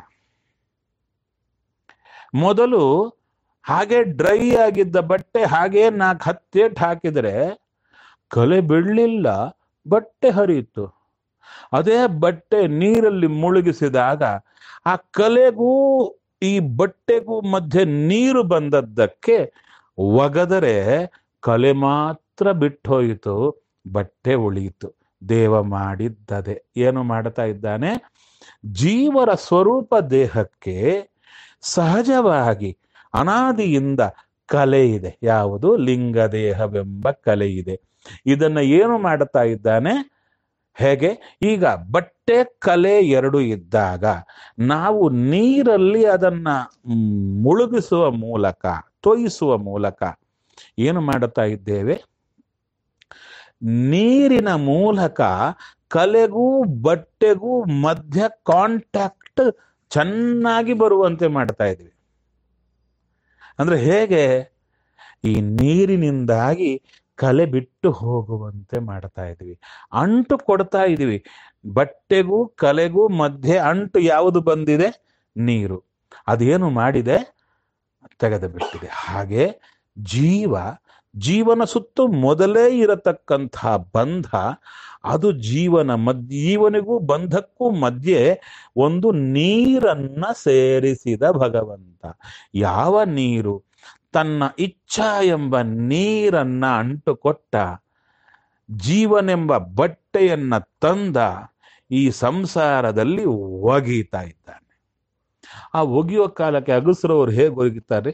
ಮೊದಲು ಹಾಗೆ ಡ್ರೈ ಆಗಿದ್ದ ಬಟ್ಟೆ ಹಾಗೆ ನಾಲ್ಕು ಹತ್ತೇಟ್ ಹಾಕಿದ್ರೆ ಕಲೆ ಬಿಡಲಿಲ್ಲ ಬಟ್ಟೆ ಹರಿಯಿತು ಅದೇ ಬಟ್ಟೆ ನೀರಲ್ಲಿ ಮುಳುಗಿಸಿದಾಗ ಆ ಕಲೆಗೂ ಈ ಬಟ್ಟೆಗೂ ಮಧ್ಯೆ ನೀರು ಬಂದದ್ದಕ್ಕೆ ಒಗದರೆ ಕಲೆ ಮಾತ್ರ ಬಿಟ್ಟು ಹೋಯಿತು ಬಟ್ಟೆ ಉಳಿಯಿತು ದೇವ ಮಾಡಿದ್ದದೆ ಏನು ಮಾಡ್ತಾ ಇದ್ದಾನೆ ಜೀವರ ಸ್ವರೂಪ ದೇಹಕ್ಕೆ ಸಹಜವಾಗಿ ಅನಾದಿಯಿಂದ ಕಲೆ ಇದೆ ಯಾವುದು ಲಿಂಗ ದೇಹವೆಂಬ ಕಲೆ ಇದೆ ಇದನ್ನ ಏನು ಮಾಡುತ್ತಾ ಇದ್ದಾನೆ ಹೇಗೆ ಈಗ ಬಟ್ಟೆ ಕಲೆ ಎರಡು ಇದ್ದಾಗ ನಾವು ನೀರಲ್ಲಿ ಅದನ್ನ ಮುಳುಗಿಸುವ ಮೂಲಕ ತೊಯಿಸುವ ಮೂಲಕ ಏನು ಮಾಡುತ್ತಾ ಇದ್ದೇವೆ ನೀರಿನ ಮೂಲಕ ಕಲೆಗೂ ಬಟ್ಟೆಗೂ ಮಧ್ಯ ಕಾಂಟ್ಯಾಕ್ಟ್ ಚೆನ್ನಾಗಿ ಬರುವಂತೆ ಮಾಡ್ತಾ ಇದ್ವಿ ಅಂದ್ರೆ ಹೇಗೆ ಈ ನೀರಿನಿಂದಾಗಿ ಕಲೆ ಬಿಟ್ಟು ಹೋಗುವಂತೆ ಮಾಡ್ತಾ ಇದ್ವಿ ಅಂಟು ಕೊಡ್ತಾ ಇದೀವಿ ಬಟ್ಟೆಗೂ ಕಲೆಗೂ ಮಧ್ಯೆ ಅಂಟು ಯಾವುದು ಬಂದಿದೆ ನೀರು ಅದೇನು ಮಾಡಿದೆ ತೆಗೆದು ಬಿಟ್ಟಿದೆ ಹಾಗೆ ಜೀವ ಜೀವನ ಸುತ್ತು ಮೊದಲೇ ಇರತಕ್ಕಂಥ ಬಂಧ ಅದು ಜೀವನ ಮದ್ ಜೀವನಿಗೂ ಬಂಧಕ್ಕೂ ಮಧ್ಯೆ ಒಂದು ನೀರನ್ನ ಸೇರಿಸಿದ ಭಗವಂತ ಯಾವ ನೀರು ತನ್ನ ಇಚ್ಛಾ ಎಂಬ ನೀರನ್ನ ಅಂಟುಕೊಟ್ಟ ಜೀವನೆಂಬ ಬಟ್ಟೆಯನ್ನ ತಂದ ಈ ಸಂಸಾರದಲ್ಲಿ ಒಗೀತಾ ಇದ್ದಾನೆ ಆ ಒಗೆಯುವ ಕಾಲಕ್ಕೆ ಅಗಸರವರು ಹೇಗೆ ಒಗಿತಾರೆ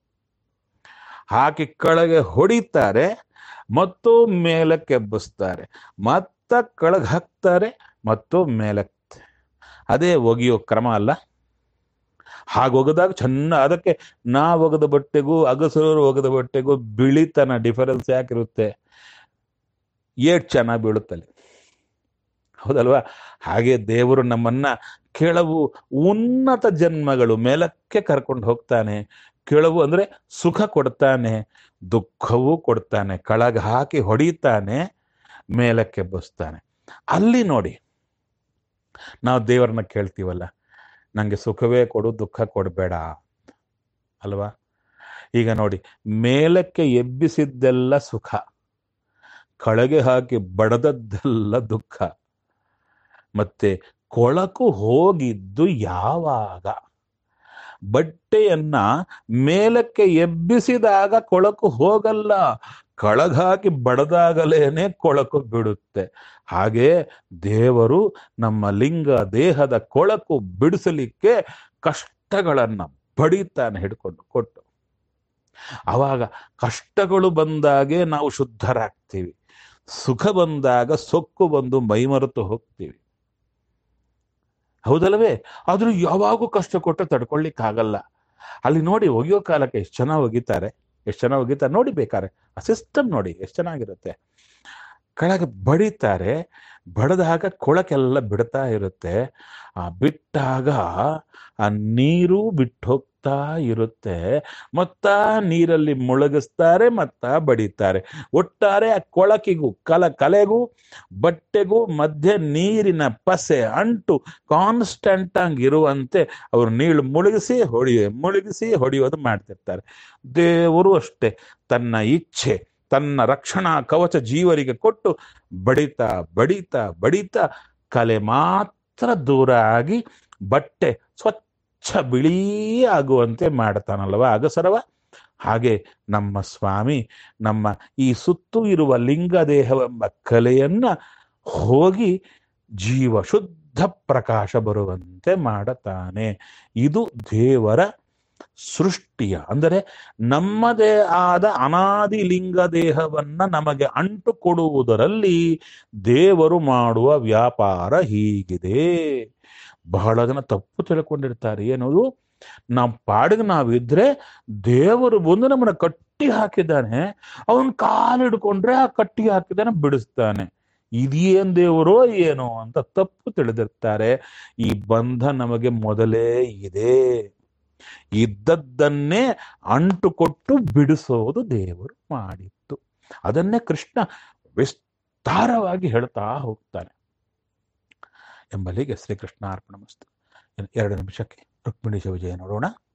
ಹಾಕಿ ಕೆಳಗೆ ಹೊಡಿತಾರೆ ಮತ್ತು ಮೇಲಕ್ಕೆ ಎಬ್ಬಿಸ್ತಾರೆ ಮತ್ತ ಕೆಳಗೆ ಹಾಕ್ತಾರೆ ಮತ್ತು ಮೇಲಕ್ಕೆ ಅದೇ ಒಗೆಯೋ ಕ್ರಮ ಅಲ್ಲ ಹಾಗೆ ಒಗೆದಾಗ ಚೆನ್ನ ಅದಕ್ಕೆ ನಾ ಒಗೆದ ಬಟ್ಟೆಗೂ ಅಗಸರವರು ಒಗೆದ ಬಟ್ಟೆಗೂ ಬಿಳಿತನ ಡಿಫರೆನ್ಸ್ ಯಾಕಿರುತ್ತೆ ಏಟ್ ಚೆನ್ನಾಗಿ ಬೀಳುತ್ತಲ್ಲಿ ಹೌದಲ್ವಾ ಹಾಗೆ ದೇವರು ನಮ್ಮನ್ನ ಕೆಲವು ಉನ್ನತ ಜನ್ಮಗಳು ಮೇಲಕ್ಕೆ ಕರ್ಕೊಂಡು ಹೋಗ್ತಾನೆ ಕೆಳವು ಅಂದ್ರೆ ಸುಖ ಕೊಡ್ತಾನೆ ದುಃಖವೂ ಕೊಡ್ತಾನೆ ಕೆಳಗೆ ಹಾಕಿ ಹೊಡಿತಾನೆ ಮೇಲಕ್ಕೆ ಬಸ್ತಾನೆ ಅಲ್ಲಿ ನೋಡಿ ನಾವು ದೇವರನ್ನ ಕೇಳ್ತೀವಲ್ಲ ನನಗೆ ಸುಖವೇ ಕೊಡು ದುಃಖ ಕೊಡಬೇಡ ಅಲ್ವಾ ಈಗ ನೋಡಿ ಮೇಲಕ್ಕೆ ಎಬ್ಬಿಸಿದ್ದೆಲ್ಲ ಸುಖ ಕೆಳಗೆ ಹಾಕಿ ಬಡದದ್ದೆಲ್ಲ ದುಃಖ ಮತ್ತೆ ಕೊಳಕು ಹೋಗಿದ್ದು ಯಾವಾಗ ಬಟ್ಟೆಯನ್ನ ಮೇಲಕ್ಕೆ ಎಬ್ಬಿಸಿದಾಗ ಕೊಳಕು ಹೋಗಲ್ಲ ಕಳಗಾಕಿ ಬಡದಾಗಲೇನೆ ಕೊಳಕು ಬಿಡುತ್ತೆ ಹಾಗೆ ದೇವರು ನಮ್ಮ ಲಿಂಗ ದೇಹದ ಕೊಳಕು ಬಿಡಿಸಲಿಕ್ಕೆ ಕಷ್ಟಗಳನ್ನ ಬಡಿತಾನೆ ಹಿಡ್ಕೊಂಡು ಕೊಟ್ಟು ಅವಾಗ ಕಷ್ಟಗಳು ಬಂದಾಗೆ ನಾವು ಶುದ್ಧರಾಗ್ತೀವಿ ಸುಖ ಬಂದಾಗ ಸೊಕ್ಕು ಬಂದು ಮೈಮರೆತು ಹೋಗ್ತೀವಿ ಹೌದಲ್ವೇ ಆದ್ರೂ ಯಾವಾಗೂ ಕಷ್ಟ ಕೊಟ್ಟು ತಡ್ಕೊಳ್ಳಿಕ್ಕಾಗಲ್ಲ ಅಲ್ಲಿ ನೋಡಿ ಒಗೆಯೋ ಕಾಲಕ್ಕೆ ಎಷ್ಟು ಚೆನ್ನಾಗಿ ಒಗಿತಾರೆ ಎಷ್ಟು ಚೆನ್ನಾಗಿ ಒಗಿತಾರೆ ನೋಡಿ ಬೇಕಾರೆ ಆ ಸಿಸ್ಟಮ್ ನೋಡಿ ಎಷ್ಟು ಚೆನ್ನಾಗಿರುತ್ತೆ ಕೆಳಗೆ ಬಡಿತಾರೆ ಬಡದಾಗ ಕೊಳಕೆಲ್ಲ ಬಿಡ್ತಾ ಇರುತ್ತೆ ಆ ಬಿಟ್ಟಾಗ ಆ ನೀರು ಬಿಟ್ಟು ಹೋಗ್ತಾ ಇರುತ್ತೆ ಮತ್ತ ನೀರಲ್ಲಿ ಮುಳುಗಿಸ್ತಾರೆ ಮತ್ತ ಬಡಿತಾರೆ ಒಟ್ಟಾರೆ ಆ ಕೊಳಕಿಗೂ ಕಲ ಕಲೆಗೂ ಬಟ್ಟೆಗೂ ಮಧ್ಯೆ ನೀರಿನ ಪಸೆ ಅಂಟು ಕಾನ್ಸ್ಟೆಂಟ್ ಆಗಿ ಇರುವಂತೆ ಅವರು ನೀಳು ಮುಳುಗಿಸಿ ಹೊಡೆಯ ಮುಳುಗಿಸಿ ಹೊಡೆಯೋದು ಮಾಡ್ತಿರ್ತಾರೆ ದೇವರು ಅಷ್ಟೇ ತನ್ನ ಇಚ್ಛೆ ತನ್ನ ರಕ್ಷಣಾ ಕವಚ ಜೀವರಿಗೆ ಕೊಟ್ಟು ಬಡಿತಾ ಬಡಿತಾ ಬಡಿತಾ ಕಲೆ ಮಾತ್ರ ದೂರ ಆಗಿ ಬಟ್ಟೆ ಸ್ವಚ್ಛ ಬಿಳಿ ಆಗುವಂತೆ ಮಾಡ್ತಾನಲ್ವ ಅಗಸರವ ಹಾಗೆ ನಮ್ಮ ಸ್ವಾಮಿ ನಮ್ಮ ಈ ಸುತ್ತು ಇರುವ ಲಿಂಗ ದೇಹವೆಂಬ ಕಲೆಯನ್ನ ಹೋಗಿ ಜೀವ ಶುದ್ಧ ಪ್ರಕಾಶ ಬರುವಂತೆ ಮಾಡುತ್ತಾನೆ ಇದು ದೇವರ ಸೃಷ್ಟಿಯ ಅಂದರೆ ನಮ್ಮದೇ ಆದ ಅನಾದಿ ಲಿಂಗ ದೇಹವನ್ನ ನಮಗೆ ಅಂಟು ಕೊಡುವುದರಲ್ಲಿ ದೇವರು ಮಾಡುವ ವ್ಯಾಪಾರ ಹೀಗಿದೆ ಬಹಳ ಜನ ತಪ್ಪು ತಿಳ್ಕೊಂಡಿರ್ತಾರೆ ಏನದು ನಾವು ಪಾಡಿಗೆ ನಾವಿದ್ರೆ ದೇವರು ಬಂದು ನಮ್ಮನ್ನ ಕಟ್ಟಿ ಹಾಕಿದ್ದಾನೆ ಅವನ್ ಕಾಲು ಹಿಡ್ಕೊಂಡ್ರೆ ಆ ಕಟ್ಟಿ ಹಾಕಿದ್ದಾನೆ ಬಿಡಿಸ್ತಾನೆ ಇದೇನ್ ದೇವರೋ ಏನೋ ಅಂತ ತಪ್ಪು ತಿಳಿದಿರ್ತಾರೆ ಈ ಬಂಧ ನಮಗೆ ಮೊದಲೇ ಇದೆ ಇದ್ದದ್ದನ್ನೇ ಅಂಟು ಕೊಟ್ಟು ಬಿಡಿಸೋದು ದೇವರು ಮಾಡಿತ್ತು ಅದನ್ನೇ ಕೃಷ್ಣ ವಿಸ್ತಾರವಾಗಿ ಹೇಳ್ತಾ ಹೋಗ್ತಾನೆ ಎಂಬಲ್ಲಿಗೆ ಶ್ರೀಕೃಷ್ಣ ಅರ್ಪಣ ಮಸ್ತು ಎರಡು ನಿಮಿಷಕ್ಕೆ ರುಕ್ಮಿಣೀಶ ವಿಜಯ ನೋಡೋಣ